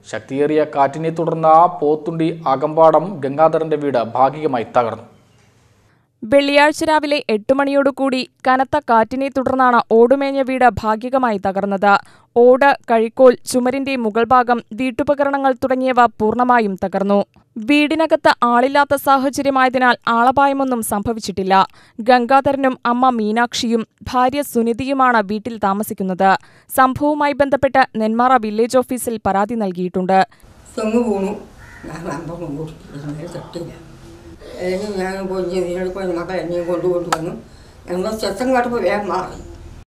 ശക്തിയേറിയ കാറ്റിനെ തുടർന്ന് പോത്തുണ്ടി അകമ്പാടം ഗംഗാധരന്റെ വീട് ഭാഗികമായി തകർന്നു വെള്ളിയാഴ്ച രാവിലെ എട്ട് മണിയോടുകൂടി കനത്ത കാറ്റിനെ തുടർന്നാണ് ഓടുമേഞ്ഞ വീട് ഭാഗികമായി തകർന്നത് ഓട് കഴിക്കോൽ ചുമരിന്റെ മുകൾ ഭാഗം വീട്ടുപകരണങ്ങൾ തുടങ്ങിയവ പൂർണ്ണമായും തകർന്നു വീടിനകത്ത് ആളില്ലാത്ത സാഹചര്യമായതിനാൽ ആളപായമൊന്നും സംഭവിച്ചിട്ടില്ല ഗംഗാധരനും അമ്മ മീനാക്ഷിയും ഭാര്യ സുനിധിയുമാണ് വീട്ടിൽ താമസിക്കുന്നത് സംഭവവുമായി ബന്ധപ്പെട്ട് നെന്മാറ വില്ലേജ് ഓഫീസിൽ പരാതി നൽകിയിട്ടുണ്ട് തെങ്ങ് വീണു ഞാൻ നമ്പർ കൊടുത്തില്ല തട്ടില്ല അല്ലെങ്കിൽ ഞാൻ കൊഞ്ച് ഇതിനോട് പോയി മക്കൾ എന്നെയും കൊണ്ടുകൊണ്ട് വന്നു ഞങ്ങൾ ചെത്തം കാട്ടുമ്പോൾ വേഗം മാറി